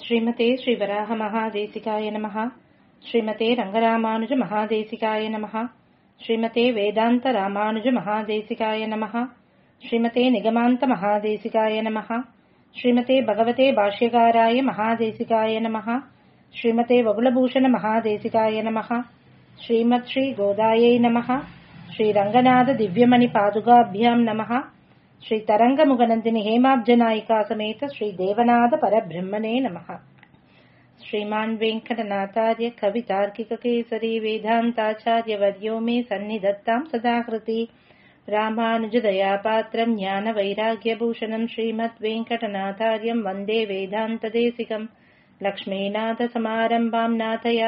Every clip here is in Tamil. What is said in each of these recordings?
ஸ்ரீமதே ஸ்ரீவராக மகாதேசிகாய நமः ஸ்ரீமதே ரங்கராமானுஜ மகாதேசிகாய நமः ஸ்ரீமதே வேதாந்த ராமானுஜ மகாதேசிகாய நமः ஸ்ரீமதே நிகமாந்த மகாதேசிகாய நமः ஸ்ரீமதே பகவதே பாஷ்யகாராய மகாதேசிகாய நமः ஸ்ரீமதே வகுலபூஷண மகாதேசிகாய நமः ஸ்ரீமத் ஸ்ரீ கோதாயை நமः ஸ்ரீ ரங்கநாத திவ்யமணி பாதுகாபியாம் நமः ஸ்ரீ தரங்கமுகநந்தினி ஹேமாப்ஜநாயிகா சமேத ஸ்ரீ தேவநாத பரபிரம்மனே நமः श्रीमान् वेङ्कटनाथार्य कवितार्किककेसरी वेदान्ताचार्यवर्यो मे सन्निधत्ताम् सदा कृति रामानुजदयापात्रम् ज्ञानवैराग्यभूषणम् श्रीमद्वेङ्कटनाथार्यम् वन्दे वेदान्तदेशिकम् लक्ष्मीनाथसमारम्भाम्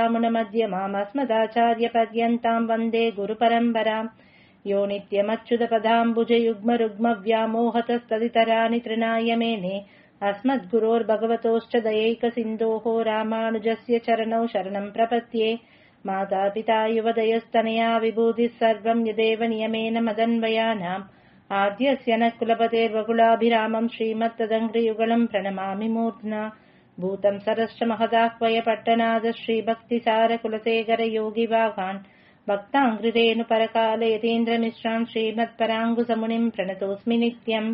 नाथयामुनमध्यमामस्मदाचार्यपर्यन्ताम् वन्दे गुरुपरम्पराम् यो नित्यमच्युतपदाम्बुजयुग्मरुग्मव्यामोहतस्तदितराणि तृणाय मेने अस्मद्गुरोर्भगवतोश्च दयैकसिन्धोः रामानुजस्य चरणौ शरणम् प्रपद्ये मातापिता युवदयस्तनया विभूतिः सर्वम् यदेव नियमेन मदन्वयानाम् आद्यस्य न कुलपतेर्वकुलाभिरामम् श्रीमत्तदङ्घ्रियुगलम् प्रणमामि मूर्ध्ना भूतम् सरश्च महदाह्वय पट्टनाद श्रीभक्तिसारकुलसेकरयोगिवागान् भक्ताङ्घ्रिरेणुपरकाल यतीन्द्रमिश्रान् श्रीमत्पराङ्गुसमुनिम् प्रणतोऽस्मि नित्यम्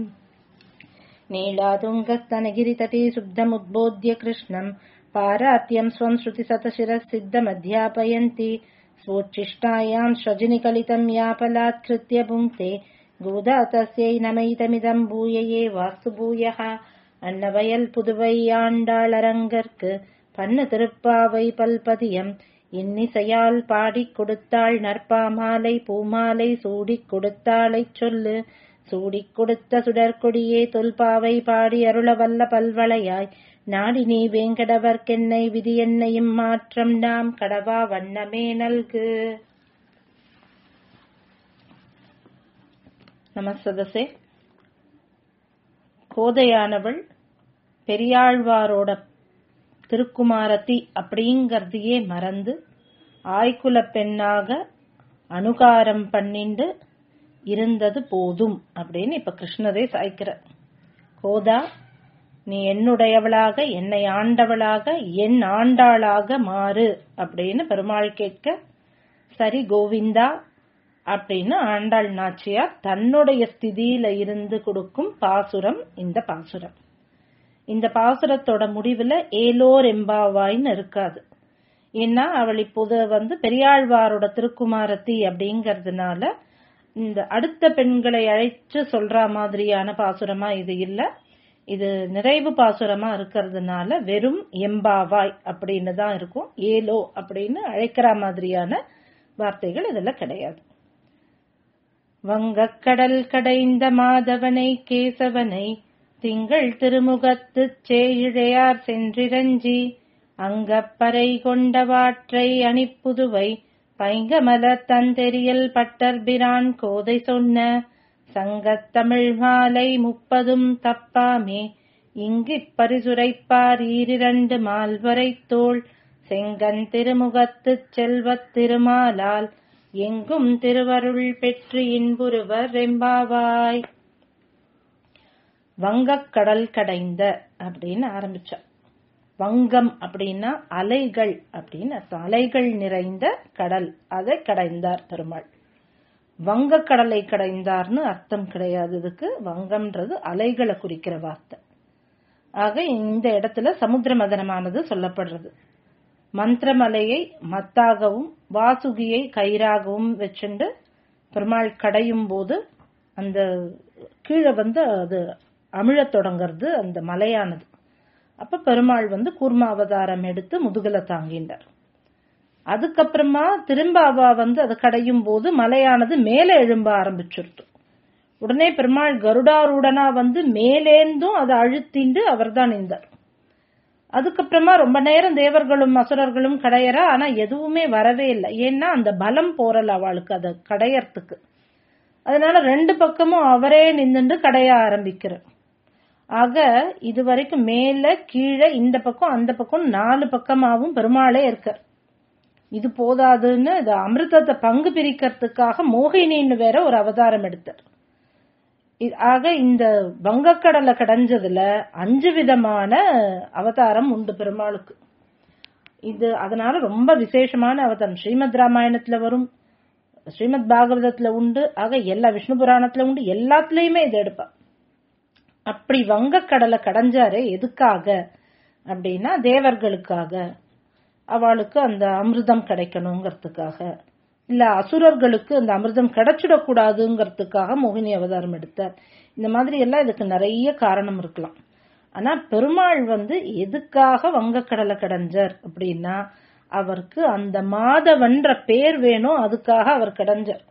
नीलातुङ्गस्तनगिरितटे शुद्धमुद्बोध्य कृष्णम् पारात्यम् स्वम् श्रुतिशतशिरः सिद्धमध्यापयन्ति स्वोच्छिष्टायाम् श्रजनिकलितम् यापलात्कृत्य पुङ्क्ते गोदा तस्यै नमैतमिदम् भूय ये वास्तु भूयः அன்னவயல் புதுவையாண்டாளரங்கற்கு பண்ணு திருப்பாவை பல்பதியம் இன்னிசையால் பாடிக் கொடுத்தாள் நற்பாமாலை பூமாலை சூடிக் கொடுத்தாளைச் சொல்லு சூடிக் கொடுத்த சுடற்கொடியே தொல்பாவை பாடி அருள வல்ல பல்வளையாய் நாடி நீ வேங்கடவர்க்கென்னை விதி என்னையும் மாற்றம் நாம் கடவா வண்ணமே நல்கு நமசதசே கோதையானவள் பெரியாழ்வாரோட திருக்குமாரத்தி அப்படிங்கறதையே மறந்து ஆய்குல பெண்ணாக அனுகாரம் பண்ணிண்டு இருந்தது போதும் அப்படின்னு இப்ப கிருஷ்ணரே சாய்க்கிற கோதா நீ என்னுடையவளாக என்னை ஆண்டவளாக என் ஆண்டாளாக மாறு அப்படின்னு பெருமாள் கேட்க சரி கோவிந்தா அப்படின்னு ஆண்டாள் நாச்சியார் தன்னுடைய ஸ்திதியில இருந்து கொடுக்கும் பாசுரம் இந்த பாசுரம் இந்த பாசுரத்தோட முடிவுல ஏலோர் எம்பாவாய்ன்னு இருக்காது ஏன்னா அவள் இப்போது வந்து பெரியாழ்வாரோட திருக்குமாரத்தி அப்படிங்கறதுனால இந்த அடுத்த பெண்களை அழைச்சு சொல்ற மாதிரியான பாசுரமா இது இல்ல இது நிறைவு பாசுரமா இருக்கிறதுனால வெறும் எம்பாவாய் அப்படின்னு தான் இருக்கும் ஏலோ அப்படின்னு அழைக்கிற மாதிரியான வார்த்தைகள் இதுல கிடையாது வங்கக்கடல் கடைந்த மாதவனை கேசவனை திங்கள் திருமுகத்துச் சேயிழையார் சென்றிரஞ்சி அங்கப்பறை கொண்டவாற்றை அணிப்புதுவை பைங்கமல தந்தெரியல் பட்டர்பிரான் கோதை சொன்ன சங்கத்தமிழ் மாலை முப்பதும் தப்பாமே இங்கிப் பரிசுரைப்பார் ஈரிரண்டு மால்வரை தோள் செங்கன் திருமுகத்துச் செல்வத் திருமாலால் எங்கும் திருவருள் பெற்று இன்புருவர் எம்பாவாய் வங்கக்கடல் கடைந்த அப்படின்னு ஆரம்பிச்சார் வங்கம் அப்படின்னா அலைகள் அப்படின்னு அர்த்தம் அலைகள் நிறைந்த கடல் அதை கடைந்தார் பெருமாள் வங்க கடலை கடைந்தார்னு அர்த்தம் கிடையாது இதுக்கு வங்கம்ன்றது அலைகளை குறிக்கிற வார்த்தை ஆக இந்த இடத்துல சமுத்திர மதனமானது சொல்லப்படுறது மந்திரமலையை மத்தாகவும் வாசுகியை கயிறாகவும் வச்சுண்டு பெருமாள் கடையும் போது அந்த கீழே வந்து அது அமிழத் தொடங்கிறது அந்த மலையானது அப்ப பெருமாள் வந்து கூர்ம அவதாரம் எடுத்து முதுகல தாங்கின்றார் அதுக்கப்புறமா திரும்ப அவ வந்து அதை கடையும் போது மலையானது மேலே எழும்ப ஆரம்பிச்சிருத்து உடனே பெருமாள் கருடாரூடனா வந்து மேலேந்தும் அதை அழுத்திண்டு அவர்தான் இருந்தார் அதுக்கப்புறமா ரொம்ப நேரம் தேவர்களும் அசுரர்களும் கடையற ஆனா எதுவுமே வரவே இல்லை ஏன்னா அந்த பலம் போறல அவளுக்கு அதை கடையறதுக்கு அதனால ரெண்டு பக்கமும் அவரே நின்றுண்டு கடைய ஆரம்பிக்கிறார் ஆக இது வரைக்கும் மேல கீழே இந்த பக்கம் அந்த பக்கம் நாலு பக்கமாவும் பெருமாளே இருக்கார் இது போதாதுன்னு இது அமிர்தத்தை பங்கு பிரிக்கிறதுக்காக மோகினின்னு வேற ஒரு அவதாரம் எடுத்தார் இ- ஆக இந்த வங்கக்கடலை கடைஞ்சதுல அஞ்சு விதமான அவதாரம் உண்டு பெருமாளுக்கு இது அதனால ரொம்ப விசேஷமான அவதாரம் ஸ்ரீமத் ராமாயணத்துல வரும் ஸ்ரீமத் பாகவதத்துல உண்டு ஆக எல்லா விஷ்ணு புராணத்துல உண்டு எல்லாத்துலயுமே இது எடுப்பா அப்படி வங்கக்கடலை கடைஞ்சாரு எதுக்காக அப்படின்னா தேவர்களுக்காக அவளுக்கு அந்த அமிர்தம் கிடைக்கணுங்கிறதுக்காக இல்ல அசுரர்களுக்கு அந்த அமிர்தம் கிடைச்சிடக்கூடாதுங்கிறதுக்காக மோகினி அவதாரம் எடுத்தார் இந்த மாதிரி எல்லாம் இதுக்கு நிறைய காரணம் இருக்கலாம் ஆனா பெருமாள் வந்து எதுக்காக வங்கக்கடலை கடைஞ்சார் அப்படின்னா அவருக்கு அந்த மாதவன்ற பேர் வேணும் அதுக்காக அவர் கடைஞ்சார்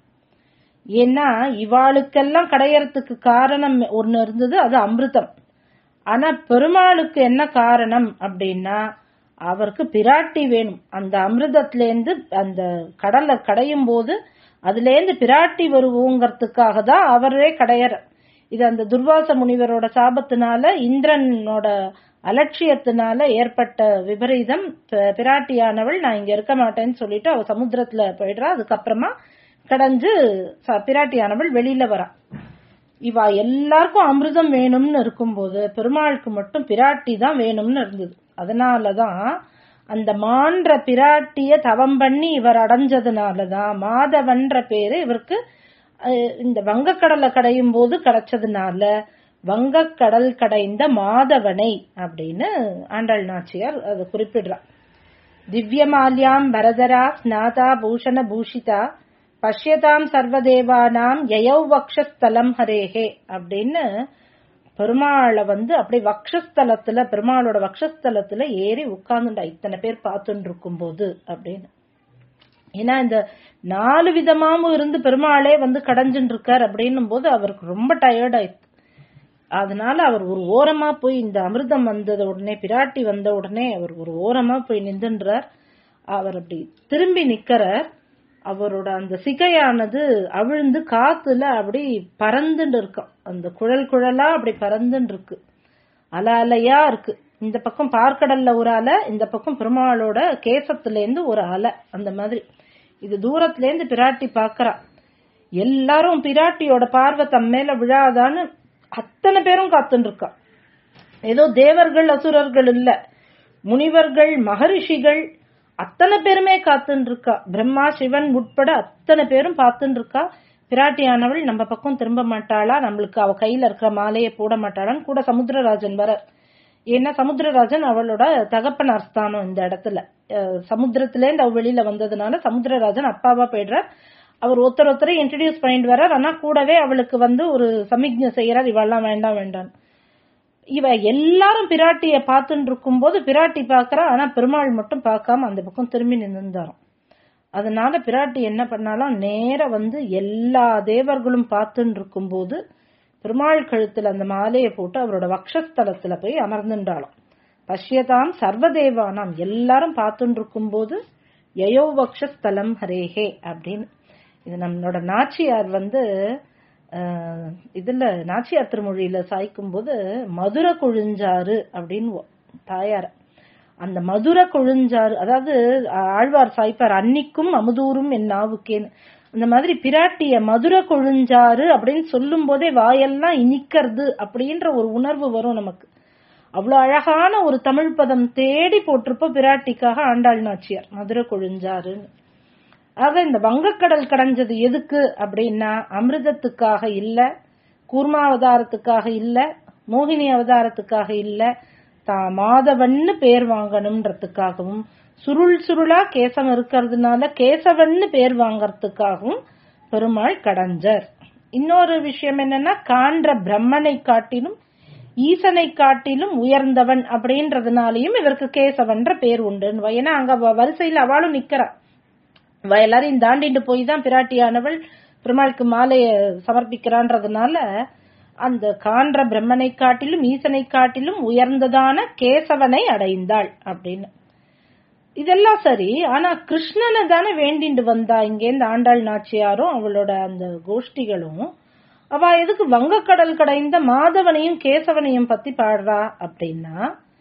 ஏன்னா இவாளுக்கெல்லாம் கடையறதுக்கு காரணம் ஒண்ணு இருந்தது அது அமிர்தம் ஆனா பெருமாளுக்கு என்ன காரணம் அப்படின்னா அவருக்கு பிராட்டி வேணும் அந்த அமிர்தத்திலேருந்து அந்த கடலை கடையும் போது அதுல இருந்து பிராட்டி வருவோங்கிறதுக்காக தான் அவரே கடையற இது அந்த துர்வாச முனிவரோட சாபத்தினால இந்திரனோட அலட்சியத்தினால ஏற்பட்ட விபரீதம் பி- பிராட்டியானவள் நான் இங்க இருக்க மாட்டேன்னு சொல்லிட்டு அவ சமுத்திரத்துல போயிடுறா அதுக்கப்புறமா கடைஞ்சு ச- பிராட்டியானவள் வெளியில வரா இவா எல்லாருக்கும் அமிர்தம் வேணும்னு இருக்கும்போது பெருமாளுக்கு மட்டும் பிராட்டி தான் வேணும்னு இருந்தது அதனாலதான் அந்த மான்ற பிராட்டிய தவம் பண்ணி இவர் அடைஞ்சதுனாலதான் மாதவன்ற பேரு இவருக்கு அஹ், இந்த வங்கக்கடலை கடையும் போது கிடைச்சதுனால வங்கக்கடல் கடைந்த மாதவனை அப்படின்னு ஆண்டாள் நாச்சியார் அதை குறிப்பிடுறார் திவ்யமால்யாம் பரதரா ஸ்நாதா பூஷண பூஷிதா பஷ்யதாம் சர்வதேவானாம் யயௌ வக்ஷஸ்தலம் ஹரேஹே அப்படின்னு பெருமாளை வந்து அப்படியே வக்ஷஸ்தலத்துல பெருமாளோட வக்ஷஸ்தலத்துல ஏறி உட்கார்ந்துட்டா இத்தனை பேர் பார்த்துட்டு இருக்கும்போது அப்படின்னு ஏன்னா இந்த நாலு விதமாவும் இருந்து பெருமாளே வந்து கடைஞ்சுட்டு இருக்கார் அப்படின்னும் போது அவருக்கு ரொம்ப டயர்ட் ஆயிடுச்சு அதனால அவர் ஒரு ஓரமா போய் இந்த அமிர்தம் வந்தது உடனே பிராட்டி வந்த உடனே அவர் ஒரு ஓரமா போய் நின்றுன்றார் அவர் அப்படி திரும்பி நிக்கிறார் அவரோட அந்த சிகையானது அவிழ்ந்து காத்துல அப்படி பறந்துட்டு இருக்கும் அந்த குழல் குழலா அப்படி பறந்துட்டு இருக்கு அல அலையா இருக்கு இந்த பக்கம் பார்க்கடல்ல ஒரு அலை இந்த பக்கம் பெருமாளோட கேசத்துல இருந்து ஒரு அலை அந்த மாதிரி இது தூரத்துல இருந்து பிராட்டி பாக்குறா எல்லாரும் பிராட்டியோட பார்வை தம் மேல விழாதான்னு அத்தனை பேரும் காத்துட்டு இருக்கா ஏதோ தேவர்கள் அசுரர்கள் இல்ல முனிவர்கள் மகரிஷிகள் அத்தனை பேருமே காத்துன்னு இருக்கா பிரம்மா சிவன் உட்பட அத்தனை பேரும் பார்த்துட்டு இருக்கா பிராட்டியானவள் நம்ம பக்கம் திரும்ப மாட்டாளா நம்மளுக்கு அவ கையில இருக்கிற மாலையை போட மாட்டாளான்னு கூட சமுத்திரராஜன் வர ஏன்னா சமுத்திரராஜன் அவளோட தகப்பனார் ஸ்தானம் இந்த இடத்துல அஹ் சமுத்திரத்திலேருந்து அவ வெளியில வந்ததுனால சமுத்திரராஜன் அப்பாவா போயிடுறார் அவர் ஒருத்தர் ஒருத்தரை இன்ட்ரடியூஸ் பண்ணிட்டு வர்றார் ஆனா கூடவே அவளுக்கு வந்து ஒரு சமிக்ஞை செய்யறார் இவெல்லாம் வேண்டாம் வேண்டாம் இவ எல்லாரும் பிராட்டிய பார்த்துட்டு இருக்கும்போது பிராட்டி பாக்குறா ஆனா பெருமாள் மட்டும் பார்க்காம அந்த பக்கம் திரும்பி நின்றுந்தாராம் அதனால பிராட்டி என்ன பண்ணாலும் நேர வந்து எல்லா தேவர்களும் பார்த்துட்டு இருக்கும்போது பெருமாள் கழுத்துல அந்த மாலையை போட்டு அவரோட வக்ஷஸ்தலத்துல போய் அமர்ந்துட்டாளாம் பஷ்யதாம் சர்வதேவானாம் எல்லாரும் பார்த்துட்டு இருக்கும்போது யயோ வக்ஷஸ்தலம் ஹரேஹே அப்படின்னு இது நம்மளோட நாச்சியார் வந்து அஹ், இதுல நாச்சியார் திருமொழியில சாய்க்கும் போது மதுர கொழுஞ்சாறு அப்படின்னு தாயார் அந்த மதுர கொழுஞ்சாறு அதாவது ஆழ்வார் சாய்ப்பார் அன்னிக்கும் அமுதூரும் என் நாவுக்கேன்னு அந்த மாதிரி பிராட்டிய மதுர கொழுஞ்சாறு அப்படின்னு சொல்லும் போதே வாயெல்லாம் இனிக்கிறது அப்படின்ற ஒரு உணர்வு வரும் நமக்கு அவ்வளவு அழகான ஒரு தமிழ் பதம் தேடி போட்டிருப்ப பிராட்டிக்காக ஆண்டாள் நாச்சியார் மதுர கொழுஞ்சாறுன்னு ஆக இந்த வங்கக்கடல் கடைஞ்சது எதுக்கு அப்படின்னா அமிர்தத்துக்காக இல்ல கூர்மாவதாரத்துக்காக இல்ல மோகினி அவதாரத்துக்காக இல்ல தா மாதவன்னு பேர் வாங்கணும்ன்றதுக்காகவும் சுருள் சுருளா கேசம் இருக்கிறதுனால கேசவன்னு பேர் வாங்கறதுக்காகவும் பெருமாள் கடைஞ்சர் இன்னொரு விஷயம் என்னன்னா காண்ற பிரம்மனை காட்டிலும் ஈசனை காட்டிலும் உயர்ந்தவன் அப்படின்றதுனாலயும் இவருக்கு கேசவன்ற பேர் உண்டு ஏன்னா அங்க வ- வரிசையில அவளும் நிக்கிறா அவ எல்லாரையும் தாண்டிட்டு போய் தான் பிராட்டியானவள் பெருமாளுக்கு மாலைய சமர்ப்பிக்கிறான்றதுனால அந்த காண்ற பிரம்மனை காட்டிலும் ஈசனை காட்டிலும் உயர்ந்ததான கேசவனை அடைந்தாள் அப்படின்னு இதெல்லாம் சரி ஆனா கிருஷ்ணனை தானே வேண்டிண்டு வந்தா இங்கேருந்து ஆண்டாள் நாச்சியாரும் அவளோட அந்த கோஷ்டிகளும் அவ எதுக்கு வங்கக்கடல் கடைந்த மாதவனையும் கேசவனையும் பத்தி பாடுறா அப்படின்னா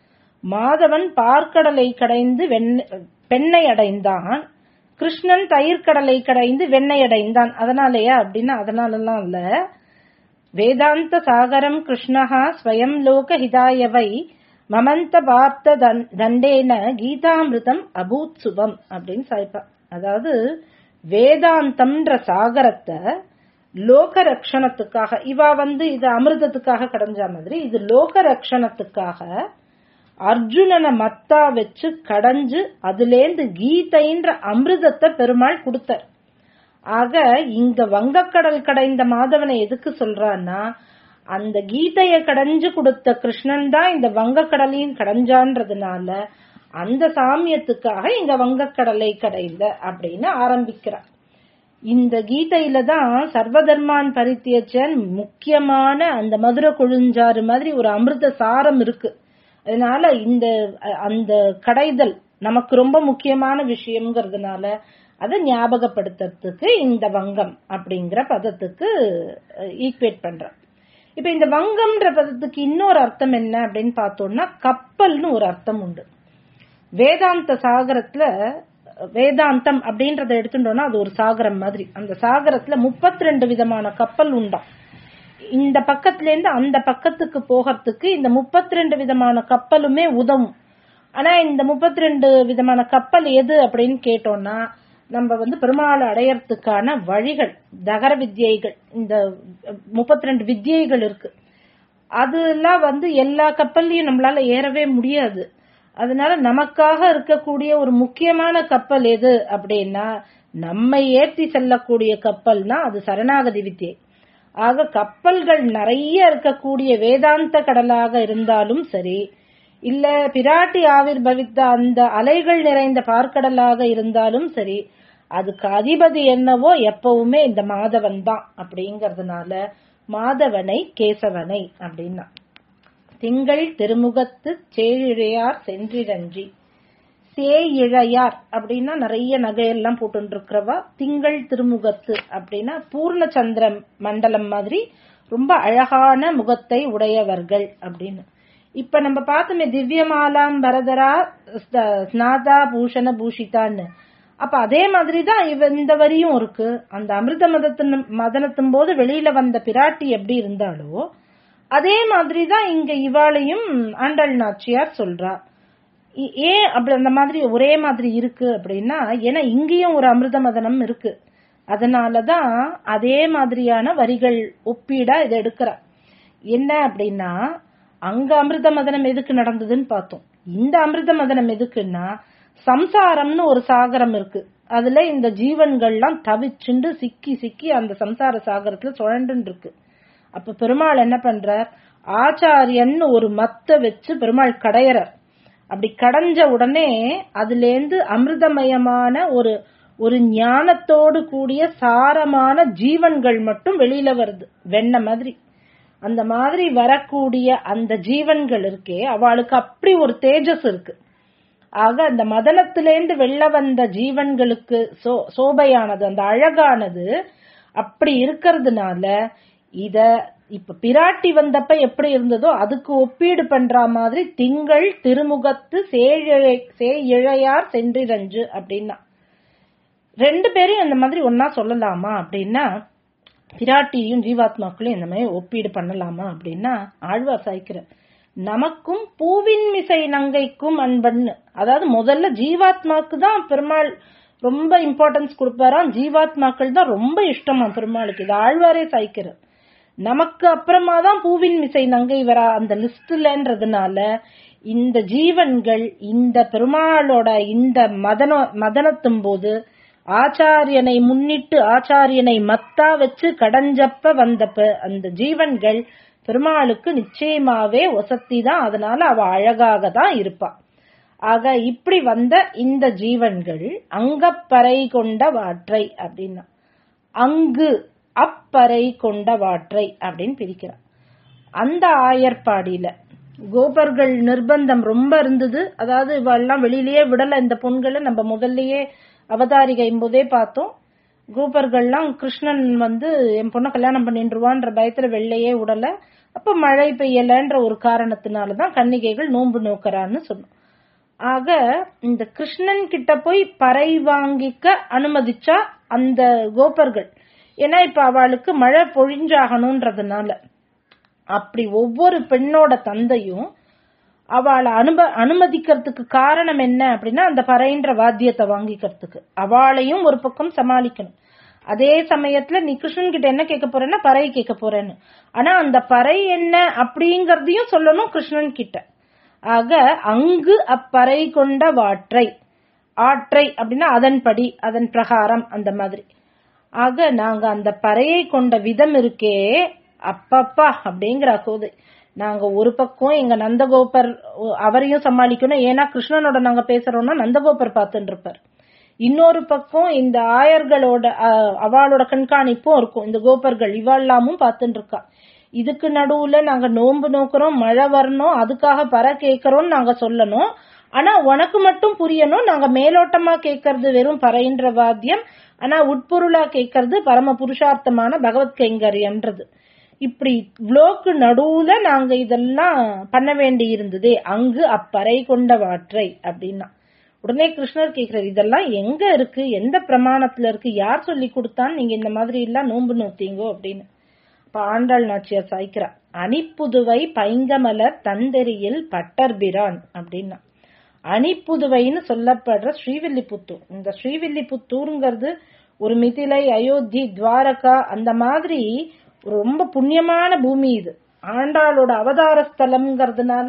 மாதவன் பார்க்கடலை கடைந்து வெண்ணெய் பெண்ணை அடைந்தான் கிருஷ்ணன் தயிர்க்கடலை கடைந்து வெண்ணெய் அடைந்தான் அதனாலயா அப்படின்னா அதனாலலாம் இல்ல வேதாந்த சாகரம் கிருஷ்ணஹா ஸ்வயம் லோக ஹிதாயவை மமந்த பார்த்த தண்டேன கீதாமிருதம் அபூத் சுபம் அப்படின்னு சாய்ப்பா அதாவது வேதாந்தம்ன்ற சாகரத்தை லோக ரக்ஷணத்துக்காக இவா வந்து இது அமிர்தத்துக்காக கடைஞ்ச மாதிரி இது லோக ரக்ஷணத்துக்காக அர்ஜுனனை மத்தா வச்சு கடைஞ்சு அதுலேந்து கீதைன்ற அமிர்தத்தை பெருமாள் கொடுத்தார் ஆக இங்க வங்கக்கடல் கடைந்த மாதவனை எதுக்கு சொல்றான்னா அந்த கீதைய கடைஞ்சு கொடுத்த கிருஷ்ணன் தான் இந்த வங்கக்கடலையும் கடைஞ்சான்றதுனால அந்த சாமியத்துக்காக இங்க வங்கக்கடலை கடைந்த அப்படின்னு ஆரம்பிக்கிறார் இந்த கீதையில தான் சர்வதர்மான் பரித்தியச்சன் முக்கியமான அந்த மதுர கொழுஞ்சாறு மாதிரி ஒரு அமிர்த சாரம் இருக்கு அதனால இந்த அந்த கடைதல் நமக்கு ரொம்ப முக்கியமான விஷயம்ங்கிறதுனால அதை ஞாபகப்படுத்துறதுக்கு இந்த வங்கம் அப்படிங்கிற பதத்துக்கு ஈக்குவேட் பண்ற இப்ப இந்த வங்கம்ன்ற பதத்துக்கு இன்னொரு அர்த்தம் என்ன அப்படின்னு பார்த்தோம்னா கப்பல்னு ஒரு அர்த்தம் உண்டு வேதாந்த சாகரத்துல வேதாந்தம் அப்படின்றத எடுத்துட்டோம்னா அது ஒரு சாகரம் மாதிரி அந்த சாகரத்துல முப்பத்தி ரெண்டு விதமான கப்பல் உண்டாம் இந்த பக்கத்துல இருந்து அந்த பக்கத்துக்கு போகிறதுக்கு இந்த முப்பத்தி ரெண்டு விதமான கப்பலுமே உதவும் ஆனா இந்த முப்பத்தி ரெண்டு விதமான கப்பல் எது அப்படின்னு கேட்டோம்னா நம்ம வந்து பெருமாளை அடையறதுக்கான வழிகள் தகர வித்யைகள் இந்த முப்பத்தி ரெண்டு வித்யைகள் இருக்கு அதெல்லாம் வந்து எல்லா கப்பல்லையும் நம்மளால ஏறவே முடியாது அதனால நமக்காக இருக்கக்கூடிய ஒரு முக்கியமான கப்பல் எது அப்படின்னா நம்மை ஏற்றி செல்லக்கூடிய கப்பல்னா அது சரணாகதி வித்தியை ஆக கப்பல்கள் நிறைய இருக்கக்கூடிய வேதாந்த கடலாக இருந்தாலும் சரி இல்ல பிராட்டி ஆவிர் பவித்த அந்த அலைகள் நிறைந்த பார்க்கடலாக இருந்தாலும் சரி அதுக்கு அதிபதி என்னவோ எப்பவுமே இந்த மாதவன் தான் அப்படிங்கறதுனால மாதவனை கேசவனை அப்படின்னா திங்கள் திருமுகத்து சேழிழையார் சென்றிரஞ்சி சேயிழையார் அப்படின்னா நிறைய நகையெல்லாம் போட்டு இருக்கிறவா திங்கள் திருமுகத்து அப்படின்னா பூர்ண சந்திர மண்டலம் மாதிரி ரொம்ப அழகான முகத்தை உடையவர்கள் அப்படின்னு இப்ப நம்ம பார்த்தோமே திவ்யமாலாம் பரதரா ஸ்நாதா பூஷண பூஷிதான்னு அப்ப அதே மாதிரிதான் இவ இந்த வரியும் இருக்கு அந்த அமிர்த மதத்தின் மதனத்தும் போது வெளியில வந்த பிராட்டி எப்படி இருந்தாலோ அதே மாதிரிதான் இங்க இவாளையும் ஆண்டாள் நாச்சியார் சொல்றா ஏன் அப்படி அந்த மாதிரி ஒரே மாதிரி இருக்கு அப்படின்னா ஏன்னா இங்கேயும் ஒரு அமிர்த மதனம் இருக்கு அதனாலதான் அதே மாதிரியான வரிகள் ஒப்பீடா இதை எடுக்கிறா என்ன அப்படின்னா அங்க அமிர்த மதனம் எதுக்கு நடந்ததுன்னு பார்த்தோம் இந்த அமிர்த மதனம் எதுக்குன்னா சம்சாரம்னு ஒரு சாகரம் இருக்கு அதுல இந்த ஜீவன்கள்லாம் தவிச்சுண்டு சிக்கி சிக்கி அந்த சம்சார சாகரத்துல சுழண்டு இருக்கு அப்ப பெருமாள் என்ன பண்றார் ஆச்சாரியன்னு ஒரு மத்த வச்சு பெருமாள் கடையறார் அப்படி கடைஞ்ச உடனே அதுலேருந்து அமிர்தமயமான ஒரு ஒரு ஞானத்தோடு கூடிய சாரமான ஜீவன்கள் மட்டும் வெளியில வருது வெண்ண மாதிரி அந்த மாதிரி வரக்கூடிய அந்த ஜீவன்கள் இருக்கே அவளுக்கு அப்படி ஒரு தேஜஸ் இருக்கு ஆக அந்த மதனத்திலேந்து வெளில வந்த ஜீவன்களுக்கு சோ சோபையானது அந்த அழகானது அப்படி இருக்கிறதுனால இத இப்ப பிராட்டி வந்தப்ப எப்படி இருந்ததோ அதுக்கு ஒப்பீடு பண்ற மாதிரி திங்கள் திருமுகத்து சேழை சேயிழையார் சென்றிரஞ்சு அப்படின்னா ரெண்டு பேரையும் இந்த மாதிரி ஒன்னா சொல்லலாமா அப்படின்னா பிராட்டியும் ஜீவாத்மாக்களையும் இந்த மாதிரி ஒப்பீடு பண்ணலாமா அப்படின்னா ஆழ்வார் சாய்க்கிற நமக்கும் பூவின் மிசை நங்கைக்கும் அன்பன்னு அதாவது முதல்ல ஜீவாத்மாக்கு தான் பெருமாள் ரொம்ப இம்பார்ட்டன்ஸ் கொடுப்பாராம் ஜீவாத்மாக்கள் தான் ரொம்ப இஷ்டமா பெருமாளுக்கு இது ஆழ்வாரே சாய்க்கிறார் நமக்கு அப்புறமா தான் பூவின் மிசை நங்கை வரா அந்த லிஸ்ட்லன்றதுனால இந்த ஜீவன்கள் இந்த பெருமாளோட இந்த மதன மதனத்தும் போது ஆச்சாரியனை முன்னிட்டு ஆச்சாரியனை மத்தா வச்சு கடஞ்சப்ப வந்த அந்த ஜீவன்கள் பெருமாளுக்கு நிச்சயமாவே ஒசத்தி தான் அதனால அவ அழகாக தான் இருப்பா ஆக இப்படி வந்த இந்த ஜீவன்கள் அங்கப்பறை கொண்ட வாற்றை அப்படின்னா அங்கு அப்பறை கொண்ட வாற்றை அப்படின்னு பிரிக்கிறார் அந்த ஆயர்பாடியில கோபர்கள் நிர்பந்தம் ரொம்ப இருந்தது அதாவது இவெல்லாம் வெளியிலேயே விடல இந்த பொண்களை நம்ம முதல்லயே அவதாரிகையும் போதே பார்த்தோம் கோபர்கள்லாம் கிருஷ்ணன் வந்து என் பொண்ணை கல்யாணம் பண்ணின்றுவான்ற பயத்துல வெள்ளையே விடல அப்ப மழை பெய்யலன்ற ஒரு காரணத்தினாலதான் கன்னிகைகள் நோன்பு நோக்கறான்னு சொன்னோம் ஆக இந்த கிருஷ்ணன் கிட்ட போய் பறை வாங்கிக்க அனுமதிச்சா அந்த கோபர்கள் ஏன்னா இப்ப அவளுக்கு மழை பொழிஞ்சாகணும்ன்றதுனால அப்படி ஒவ்வொரு பெண்ணோட தந்தையும் அவளை அனுப அனுமதிக்கிறதுக்கு காரணம் என்ன அப்படின்னா அந்த பறைன்ற வாத்தியத்தை வாங்கிக்கிறதுக்கு அவளையும் ஒரு பக்கம் சமாளிக்கணும் அதே சமயத்துல நீ கிருஷ்ணன் கிட்ட என்ன கேட்க போறேன்னா பறை கேட்க போறேன்னு ஆனா அந்த பறை என்ன அப்படிங்கறதையும் சொல்லணும் கிருஷ்ணன் கிட்ட ஆக அங்கு அப்பறை கொண்ட வாற்றை ஆற்றை அப்படின்னா அதன்படி அதன் பிரகாரம் அந்த மாதிரி ஆக நாங்க அந்த பறையை கொண்ட விதம் இருக்கே அப்பப்பா அப்படிங்கிற கோதை நாங்க ஒரு பக்கம் எங்க நந்தகோபர் அவரையும் சமாளிக்கணும் ஏன்னா கிருஷ்ணனோட நாங்க பேசுறோம்னா நந்தகோபர் பார்த்துட்டு இருப்பார் இன்னொரு பக்கம் இந்த ஆயர்களோட அவளோட கண்காணிப்பும் இருக்கும் இந்த கோபர்கள் இவாளாமும் பார்த்துட்டு இருக்கா இதுக்கு நடுவுல நாங்க நோன்பு நோக்குறோம் மழை வரணும் அதுக்காக பற கேட்கறோம்னு நாங்க சொல்லணும் ஆனா உனக்கு மட்டும் புரியணும் நாங்க மேலோட்டமா கேட்கறது வெறும் பறைன்ற வாத்தியம் ஆனா உட்பொருளா கேட்கறது பரம புருஷார்த்தமான பகவத் கைங்கரியம்ன்றது இப்படி இவ்வளோக்கு நடுவுல நாங்க இதெல்லாம் பண்ண வேண்டி இருந்ததே அங்கு அப்பறை கொண்ட வாற்றை அப்படின்னா உடனே கிருஷ்ணர் கேக்குறாரு இதெல்லாம் எங்க இருக்கு எந்த பிரமாணத்துல இருக்கு யார் சொல்லி கொடுத்தான்னு நீங்க இந்த மாதிரி எல்லாம் நோன்பு நோத்தீங்கோ அப்படின்னு இப்ப ஆண்டாள் நாச்சியார் சாய்க்கிறா அணிப்புதுவை பைங்கமலர் தந்தெறியில் பட்டர்பிரான் அப்படின்னா அணிப்புதுவைன்னு சொல்லப்படுற ஸ்ரீவில்லிபுத்தூர் இந்த ஸ்ரீவில்லிபுத்தூருங்கிறது ஒரு மிதிலை அயோத்தி துவாரகா அந்த மாதிரி ஒரு ரொம்ப புண்ணியமான பூமி இது ஆண்டாளோட அவதார ஸ்தலம்ங்கிறதுனால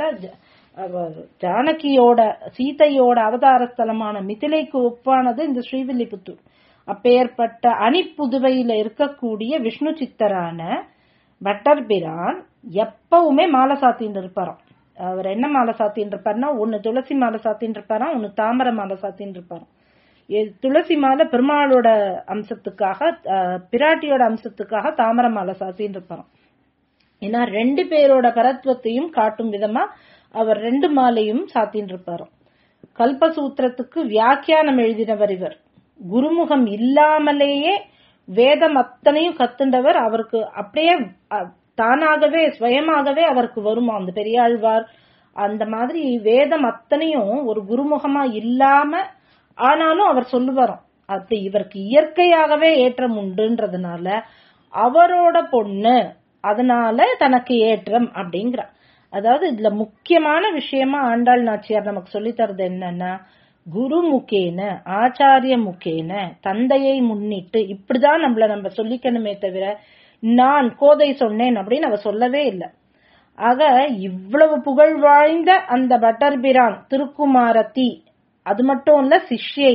ஜானகியோட சீதையோட அவதார ஸ்தலமான மிதிலைக்கு ஒப்பானது இந்த ஸ்ரீவில்லிபுத்தூர் அப்பேற்பட்ட அணிப்புதுவையில இருக்கக்கூடிய விஷ்ணு சித்தரான பட்டர்பிரான் எப்பவுமே மாலை சாத்தின்னு இருப்பாராம் அவர் என்ன மாலை சாத்தின்னு இருப்பாருன்னா ஒன்னு துளசி மாலை சாத்தின்னு இருப்பாராம் ஒன்னு தாமரை மாலை சாத்தின்னு இருப்பாராம் துளசி மாலை பெருமாளோட அம்சத்துக்காக பிராட்டியோட அம்சத்துக்காக தாமரை மாலை சாத்தின்னு இருப்பாராம் ஏன்னா ரெண்டு பேரோட பரத்வத்தையும் காட்டும் விதமா அவர் ரெண்டு மாலையும் சாத்தின்னு இருப்பாராம் கல்பசூத்திரத்துக்கு வியாக்கியானம் எழுதினவர் இவர் குருமுகம் இல்லாமலேயே வேதம் அத்தனையும் கத்துண்டவர் அவருக்கு அப்படியே தானாகவே சுயமாகவே அவருக்கு வருமா அந்த பெரியாழ்வார் அந்த மாதிரி வேதம் அத்தனையும் ஒரு குருமுகமா இல்லாம ஆனாலும் அவர் சொல்லுவாராம் அப்படி இவருக்கு இயற்கையாகவே ஏற்றம் உண்டுன்றதுனால அவரோட பொண்ணு அதனால தனக்கு ஏற்றம் அப்படிங்கிற அதாவது இதுல முக்கியமான விஷயமா ஆண்டாள் நாச்சியார் நமக்கு சொல்லி தருது என்னன்னா குரு முக்கேன ஆச்சாரிய முக்கேன தந்தையை முன்னிட்டு இப்படிதான் நம்மள நம்ம சொல்லிக்கணுமே தவிர நான் கோதை சொன்னேன் அப்படின்னு அவ சொல்லவே இல்லை ஆக இவ்வளவு புகழ் வாழ்ந்த அந்த பட்டர்பிரான் திருக்குமாரத்தி அது மட்டும் இல்ல சிஷ்யை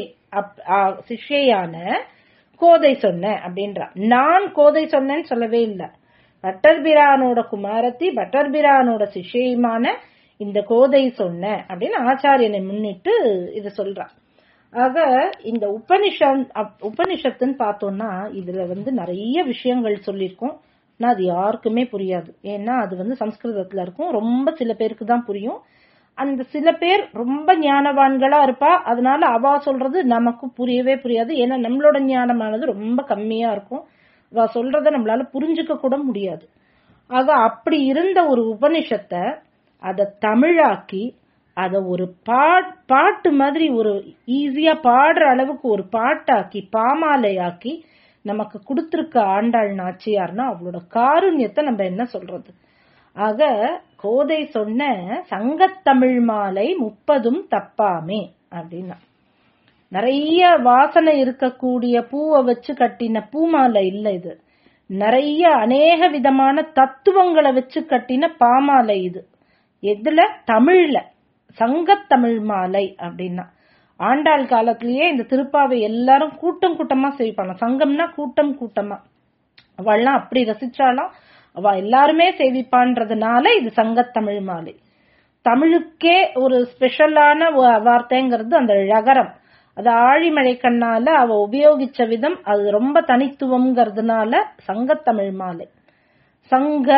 சிஷ்யான கோதை சொன்னேன் அப்படின்றா நான் கோதை சொன்னேன்னு சொல்லவே இல்லை பட்டர்பிரானோட குமாரத்தி பட்டர்பிரானோட சிஷ்யமான இந்த கோதை சொன்ன அப்படின்னு ஆச்சாரியனை முன்னிட்டு இத சொல்றா ஆக இந்த உபனிஷம் உபனிஷத்துன்னு பார்த்தோம்னா இதுல வந்து நிறைய விஷயங்கள் சொல்லியிருக்கோம் ஆனா அது யாருக்குமே புரியாது ஏன்னா அது வந்து சம்ஸ்கிருதத்துல இருக்கும் ரொம்ப சில பேருக்கு தான் புரியும் அந்த சில பேர் ரொம்ப ஞானவான்களா இருப்பா அதனால அவா சொல்றது நமக்கு புரியவே புரியாது ஏன்னா நம்மளோட ஞானமானது ரொம்ப கம்மியா இருக்கும் அவ சொல்றத நம்மளால புரிஞ்சுக்க கூட முடியாது ஆக அப்படி இருந்த ஒரு உபனிஷத்தை அத தமிழாக்கி அத ஒரு பாட்டு மாதிரி ஒரு ஈஸியா பாடுற அளவுக்கு ஒரு பாட்டாக்கி பாமாலையாக்கி நமக்கு கொடுத்திருக்க ஆண்டாள் நாச்சியார்னா அவளோட காருண்யத்தை நம்ம என்ன சொல்றது ஆக கோதை சொன்ன சங்கத்தமிழ் மாலை முப்பதும் தப்பாமே அப்படின்னா நிறைய வாசனை இருக்கக்கூடிய பூவை வச்சு கட்டின பூமாலை இல்ல இது நிறைய அநேக விதமான தத்துவங்களை வச்சு கட்டின பாமாலை இது எதுல தமிழ்ல சங்கத்தமிழ் மாலை அப்படின்னா ஆண்டாள் காலத்திலேயே இந்த திருப்பாவை எல்லாரும் கூட்டம் கூட்டமா சேவிப்பாங்க சங்கம்னா கூட்டம் கூட்டமா அவள்லாம் அப்படி ரசிச்சாலாம் அவ எல்லாருமே சேவிப்பான்றதுனால இது சங்கத்தமிழ் மாலை தமிழுக்கே ஒரு ஸ்பெஷலான வார்த்தைங்கிறது அந்த ழகரம் அது ஆழிமழை கண்ணால அவ உபயோகிச்ச விதம் அது ரொம்ப தனித்துவம்ங்கிறதுனால சங்கத்தமிழ் மாலை சங்க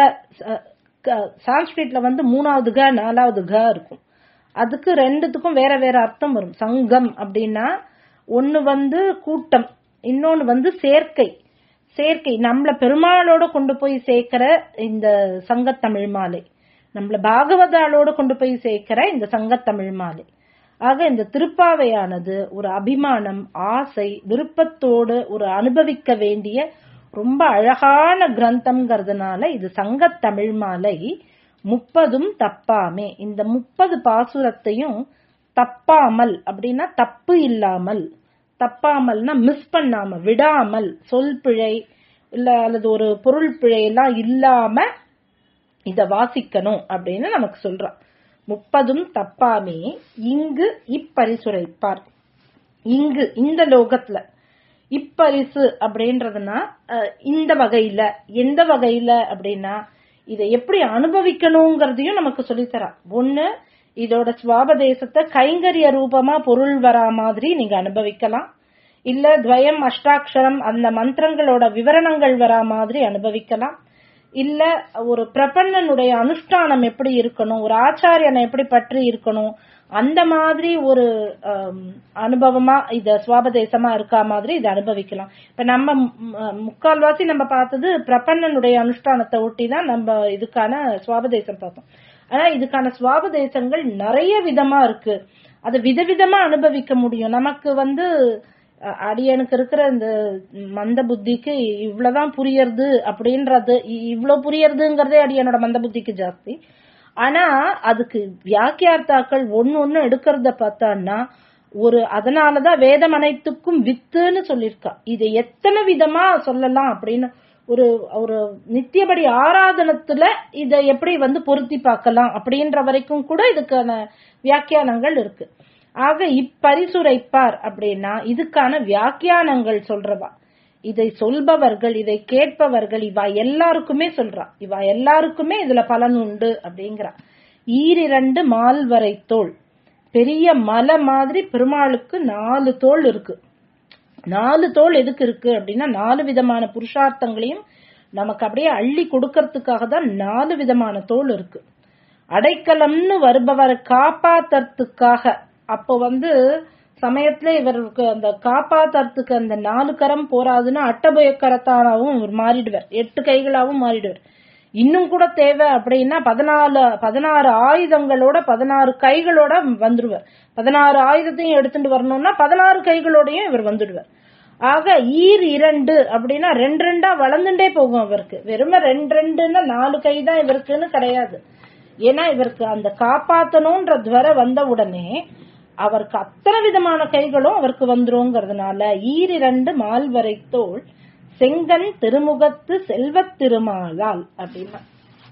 சான்ஸ்கிரிட்ல வந்து மூணாவது க நாலாவது க இருக்கும் அதுக்கு ரெண்டுத்துக்கும் வேற வேற அர்த்தம் வரும் சங்கம் அப்படின்னா ஒன்னு வந்து கூட்டம் இன்னொன்னு வந்து சேர்க்கை சேர்க்கை நம்மள பெருமாளோட கொண்டு போய் சேர்க்கிற இந்த சங்கத்தமிழ் மாலை நம்மள பாகவதாளோட கொண்டு போய் சேர்க்கிற இந்த சங்கத்தமிழ் மாலை ஆக இந்த திருப்பாவையானது ஒரு அபிமானம் ஆசை விருப்பத்தோடு ஒரு அனுபவிக்க வேண்டிய ரொம்ப அழகான கிரந்தம்ங்கிறதுனால இது சங்கத் தமிழ் மாலை முப்பதும் தப்பாமே இந்த முப்பது பாசுரத்தையும் தப்பாமல் அப்படின்னா தப்பு இல்லாமல் தப்பாமல்னா மிஸ் பண்ணாம விடாமல் சொல் பிழை இல்ல அல்லது ஒரு பொருள் பிழை எல்லாம் இல்லாம இத வாசிக்கணும் அப்படின்னு நமக்கு சொல்றான் முப்பதும் தப்பாமே இங்கு இப்பரிசுரைப்பார் இங்கு இந்த லோகத்துல இப்பரிசு அப்படின்றதுனா அஹ், இந்த வகையில எந்த வகையில அப்படின்னா இதை எப்படி அனுபவிக்கணுங்கிறதையும் நமக்கு சொல்லித்தரா ஒண்ணு இதோட சுவாபதேசத்தை கைங்கரிய ரூபமா பொருள் வரா மாதிரி நீங்க அனுபவிக்கலாம் இல்ல துவயம் அஷ்டாட்சரம் அந்த மந்திரங்களோட விவரணங்கள் வரா மாதிரி அனுபவிக்கலாம் இல்ல ஒரு பிரபன்னனுடைய அனுஷ்டானம் எப்படி இருக்கணும் ஒரு ஆச்சாரியனை எப்படி பற்றி இருக்கணும் அந்த மாதிரி ஒரு ஆம், அனுபவமா இத சுவாபதேசமா இருக்கா மாதிரி இதை அனுபவிக்கலாம் இப்ப நம்ம ம், முக்கால்வாசி நம்ம பார்த்தது பிரபன்னனுடைய அனுஷ்டானத்தை ஒட்டி தான் நம்ம இதுக்கான சுவாபதேசம் பார்த்தோம் ஆனா இதுக்கான சுவாபதேசங்கள் நிறைய விதமா இருக்கு அது விதவிதமா அனுபவிக்க முடியும் நமக்கு வந்து அ- அடியனுக்கு இருக்கிற இந்த மந்த புத்திக்கு இவ்வளவுதான் புரியறது அப்படின்றது இ- இவ்வளவு புரியறதுங்கிறதே அடியனோட மந்த புத்திக்கு ஜாஸ்தி ஆனா அதுக்கு வியாக்கியார்த்தாக்கள் ஒன்னு ஒன்னு எடுக்கிறத பார்த்தான்னா ஒரு அதனாலதான் வேதம் அனைத்துக்கும் வித்துன்னு சொல்லியிருக்கா இதை எத்தனை விதமா சொல்லலாம் அப்படின்னு ஒரு ஒரு நித்தியபடி ஆராதனத்துல இதை எப்படி வந்து பொருத்தி பார்க்கலாம் அப்படின்ற வரைக்கும் கூட இதுக்கான வியாக்கியானங்கள் இருக்கு ஆக இப்பரிசுரைப்பார் அப்படின்னா இதுக்கான வியாக்கியானங்கள் சொல்றவா இதை சொல்பவர்கள் இதை கேட்பவர்கள் இவா எல்லாருக்குமே சொல்றா இவா எல்லாருக்குமே இதுல பலன் உண்டு அப்படிங்கிறா ஈரிரண்டு மால்வரை தோள் பெரிய மலை மாதிரி பெருமாளுக்கு நாலு தோள் இருக்கு நாலு தோள் எதுக்கு இருக்கு அப்படின்னா நாலு விதமான புருஷார்த்தங்களையும் நமக்கு அப்படியே அள்ளி கொடுக்கறதுக்காக தான் நாலு விதமான தோள் இருக்கு அடைக்கலம்னு வருபவரை காப்பாத்துறதுக்காக அப்போ வந்து சமயத்துல இவருக்கு அந்த காப்பாத்துறதுக்கு அந்த நாலு கரம் போராதுன்னா அட்டபய கரத்தானாவும் இவர் மாறிடுவார் எட்டு கைகளாவும் மாறிடுவார் இன்னும் கூட தேவை அப்படின்னா பதினாலு பதினாறு ஆயுதங்களோட பதினாறு கைகளோட வந்துடுவார் பதினாறு ஆயுதத்தையும் எடுத்துட்டு வரணும்னா பதினாறு கைகளோடயும் இவர் வந்துடுவார் ஆக ஈர் இரண்டு அப்படின்னா ரெண்டு ரெண்டா வளர்ந்துட்டே போகும் அவருக்கு வெறும ரெண்டு ரெண்டுன்னா நாலு கை தான் இவருக்குன்னு கிடையாது ஏன்னா இவருக்கு அந்த காப்பாத்தணும்ன்ற துவர வந்த உடனே அவருக்கு அத்தனை விதமான கைகளும் அவருக்கு வந்துருங்கிறதுனால ஈரிரண்டு மால்வரை தோள் செங்கன் திருமுகத்து செல்வத் திருமாலால் அப்படின்னா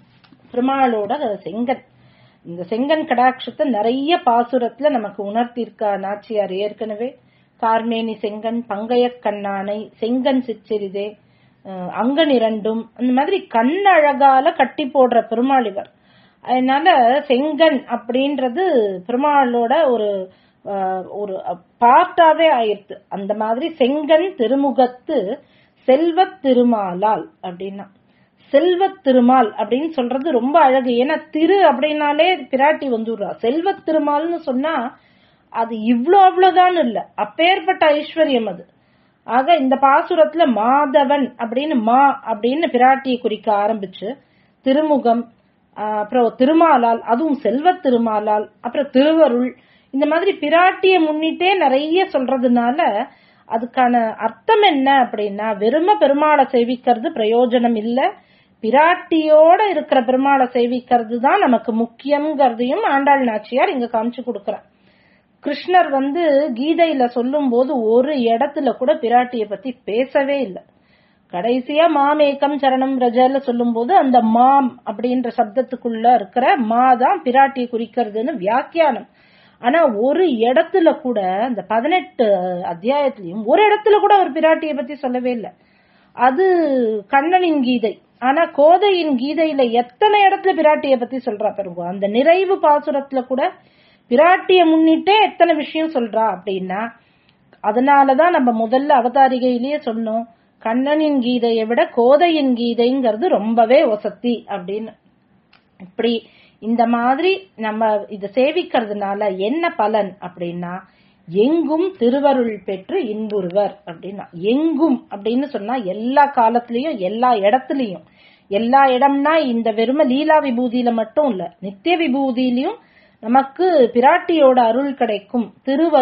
பெருமாளோட செங்கன் இந்த செங்கன் கடாட்சத்தை நிறைய பாசுரத்துல நமக்கு உணர்த்தியிருக்கா நாச்சியார் ஏற்கனவே கார்மேனி செங்கன் பங்கைய கண்ணானை செங்கன் சிச்சிறிதே அஹ் அங்கன் இரண்டும் அந்த மாதிரி கண்ணழகால கட்டி போடுற பெருமாள் இவர் அதனால செங்கன் அப்படின்றது பெருமாளோட ஒரு அஹ், ஒரு பார்ட்டாவே ஆயிடுத்து அந்த மாதிரி செங்கன் திருமுகத்து செல்வத் திருமாலால் அப்படின்னா செல்வத் திருமால் அப்படின்னு சொல்றது ரொம்ப அழகு ஏன்னா திரு அப்படின்னாலே பிராட்டி வந்துடுறா செல்வத் திருமால்னு சொன்னா அது இவ்ளோ அவ்வளவுதான் இல்ல அப்பேற்பட்ட ஐஸ்வர்யம் அது ஆக இந்த பாசுரத்துல மாதவன் அப்படின்னு மா அப்படின்னு பிராட்டியை குறிக்க ஆரம்பிச்சு திருமுகம் ஆஹ் அப்புறம் திருமாலால் அதுவும் செல்வத் திருமாலால் அப்புறம் திருவருள் இந்த மாதிரி பிராட்டியை முன்னிட்டே நிறைய சொல்றதுனால அதுக்கான அர்த்தம் என்ன அப்படின்னா வெறும பெருமாளை சேவிக்கிறது பிரயோஜனம் இல்ல பிராட்டியோட இருக்கிற பெருமாளை சேவிக்கிறது தான் நமக்கு முக்கியம்ங்கிறதையும் ஆண்டாள் நாச்சியார் இங்க காமிச்சு கொடுக்கறார் கிருஷ்ணர் வந்து கீதையில சொல்லும் போது ஒரு இடத்துல கூட பிராட்டிய பத்தி பேசவே இல்லை கடைசியா மாமேகம் சரணம் ரஜல சொல்லும் போது அந்த மாம் அப்படின்ற சப்தத்துக்குள்ள இருக்கிற மா தான் பிராட்டியை குறிக்கிறதுன்னு வியாக்கியானம் ஆனா ஒரு இடத்துல கூட அந்த பதினெட்டு அத்தியாயத்திலையும் ஒரு இடத்துல கூட ஒரு பிராட்டியை பத்தி சொல்லவே இல்லை அது கண்ணனின் கீதை ஆனா கோதையின் கீதையில எத்தனை இடத்துல பிராட்டிய பத்தி சொல்றா பாருங்க அந்த நிறைவு பாசுரத்துல கூட பிராட்டிய முன்னிட்டே எத்தனை விஷயம் சொல்றா அப்படின்னா அதனாலதான் நம்ம முதல்ல அவதாரிகையிலேயே சொன்னோம் கண்ணனின் கீதையை விட கோதையின் கீதைங்கிறது ரொம்பவே வசத்தி அப்படின்னு இப்படி இந்த மாதிரி நம்ம இத சேவிக்கிறதுனால என்ன பலன் அப்படின்னா எங்கும் திருவருள் பெற்று இன்புறுவர் அப்படின்னா எங்கும் அப்படின்னு சொன்னா எல்லா காலத்திலயும் எல்லா இடத்துலயும் எல்லா இடம்னா இந்த வெறும லீலா விபூதியில மட்டும் இல்ல நித்திய விபூதியிலையும் நமக்கு பிராட்டியோட அருள் கிடைக்கும் திருவருள்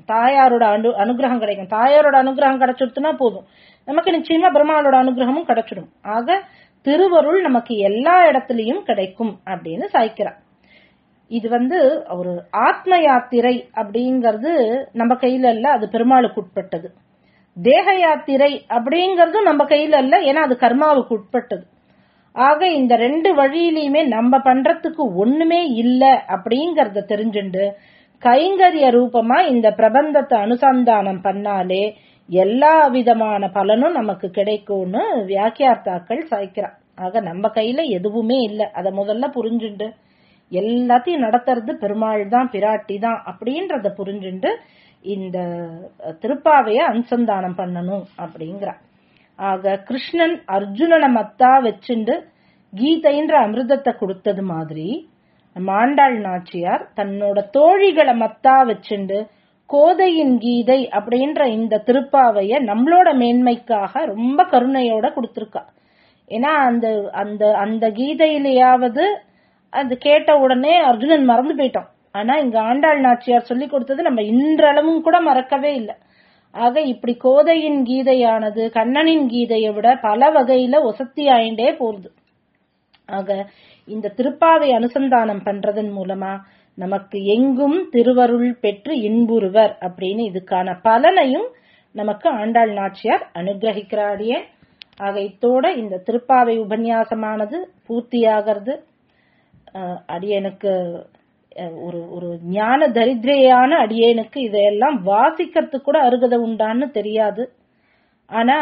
தாயாரோட அனு அனுகிரகம் கிடைக்கும் தாயாரோட அனுகிரகம் கிடைச்சிடுத்துனா போதும் நமக்கு நிச்சயமா பிரம்மாவோட அனுகிரகமும் கிடைச்சிடும் ஆக திருவருள் நமக்கு எல்லா இடத்துலயும் கிடைக்கும் அப்படின்னு சாய்க்கிறார் இது வந்து ஒரு ஆத்ம யாத்திரை அப்படிங்கிறது நம்ம கையில இல்ல அது பெருமாளுக்கு உட்பட்டது தேக யாத்திரை அப்படிங்கிறது நம்ம கையில இல்ல ஏன்னா அது கர்மாவுக்கு உட்பட்டது ஆக இந்த ரெண்டு வழியிலையுமே நம்ம பண்றதுக்கு ஒண்ணுமே இல்ல அப்படிங்கறத தெரிஞ்சுண்டு கைங்கரிய ரூபமா இந்த பிரபந்தத்தை அனுசந்தானம் பண்ணாலே எல்லா விதமான பலனும் நமக்கு கிடைக்கும்னு வியாக்கியார்த்தாக்கள் சாய்க்கிறான் ஆக நம்ம கையில எதுவுமே இல்ல அத முதல்ல புரிஞ்சுண்டு எல்லாத்தையும் நடத்துறது பெருமாள் தான் பிராட்டி தான் அப்படின்றத புரிஞ்சுண்டு இந்த திருப்பாவைய அனுசந்தானம் பண்ணணும் அப்படிங்கிறா ஆக கிருஷ்ணன் அர்ஜுனனை மத்தா வச்சுண்டு கீதைன்ற அமிர்தத்தை கொடுத்தது மாதிரி மாண்டாள் நாச்சியார் தன்னோட தோழிகளை மத்தா வச்சுண்டு கோதையின் கீதை அப்படின்ற இந்த திருப்பாவைய நம்மளோட மேன்மைக்காக ரொம்ப கருணையோட கொடுத்திருக்கா ஏன்னா அந்த அந்த அந்த கீதையிலேயாவது அது கேட்ட உடனே அர்ஜுனன் மறந்து போயிட்டோம் ஆனா இங்க ஆண்டாள் நாச்சியார் சொல்லி கொடுத்தது நம்ம இன்றளவும் கூட மறக்கவே இல்லை ஆக இப்படி கோதையின் கீதையானது கண்ணனின் கீதையை விட பல வகையில ஒசத்தி ஆயிண்டே போகுது ஆக இந்த திருப்பாவை அனுசந்தானம் பண்றதன் மூலமா நமக்கு எங்கும் திருவருள் பெற்று இன்புறுவர் அப்படின்னு இதுக்கான பலனையும் நமக்கு ஆண்டாள் நாச்சியார் அனுகிரகிக்கிறாடியே ஆக இத்தோட இந்த திருப்பாவை உபன்யாசமானது பூர்த்தியாகிறது அடியனுக்கு ஒரு ஒரு ஞான தரித்திரையான அடியேனுக்கு இதையெல்லாம் வாசிக்கிறதுக்கு கூட அருகதை உண்டான்னு தெரியாது ஆனா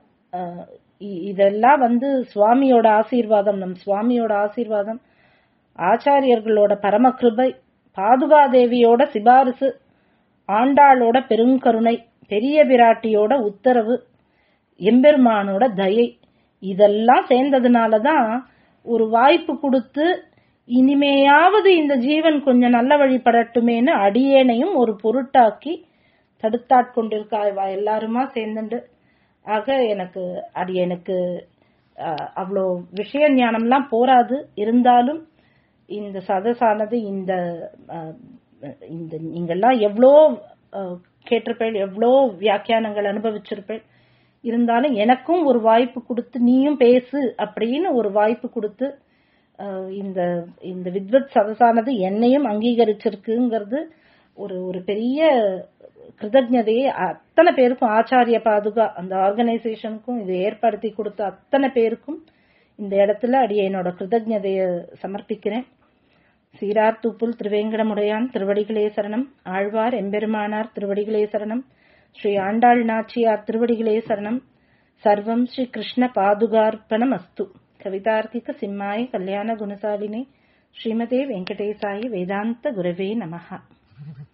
இதெல்லாம் வந்து சுவாமியோட ஆசீர்வாதம் நம் சுவாமியோட ஆசீர்வாதம் ஆச்சாரியர்களோட பரம கிருபை பாதுகாதேவியோட சிபாரிசு ஆண்டாளோட பெருங்கருணை பெரிய பிராட்டியோட உத்தரவு எம்பெருமானோட தயை இதெல்லாம் சேர்ந்ததுனாலதான் ஒரு வாய்ப்பு கொடுத்து இனிமேயாவது இந்த ஜீவன் கொஞ்சம் நல்ல வழிபடட்டுமேன்னு அடியேனையும் ஒரு பொருட்டாக்கி தடுத்தாட்கொண்டிருக்கா எல்லாருமா சேர்ந்துண்டு ஆக எனக்கு அடியனுக்கு அவ்வளோ விஷய ஞானம்லாம் போராது இருந்தாலும் இந்த சதசானது இந்த இந்த நீங்கெல்லாம் எவ்வளோ கேட்டிருப்பேன் எவ்வளோ வியாக்கியானங்கள் அனுபவிச்சிருப்பேன் இருந்தாலும் எனக்கும் ஒரு வாய்ப்பு கொடுத்து நீயும் பேசு அப்படின்னு ஒரு வாய்ப்பு கொடுத்து இந்த இந்த வித்வத் சதசானது என்னையும் அங்கீகரிச்சிருக்குங்கிறது ஒரு ஒரு பெரிய கிருதஜதையை அத்தனை பேருக்கும் ஆச்சாரிய பாதுகா அந்த ஆர்கனைசேஷனுக்கும் இதை ஏற்படுத்தி கொடுத்த அத்தனை பேருக்கும் இந்த இடத்துல அடியே என்னோட கிருதஜதைய சமர்ப்பிக்கிறேன் சீரார் தூப்புல் திருவேங்கடமுடையான் திருவடிகளே சரணம் ஆழ்வார் எம்பெருமானார் திருவடிகளே சரணம் ஸ்ரீ ஆண்டாள் நாச்சியார் திருவடிகளே சரணம் சர்வம் ஸ்ரீ கிருஷ்ண பாதுகார்ப்பணம் அஸ்து கவிதார்த்திக சிம்மாய கல்யாண குணசாலினே ஸ்ரீமதே வெங்கடேசாய வேதாந்த குரவே நமஹா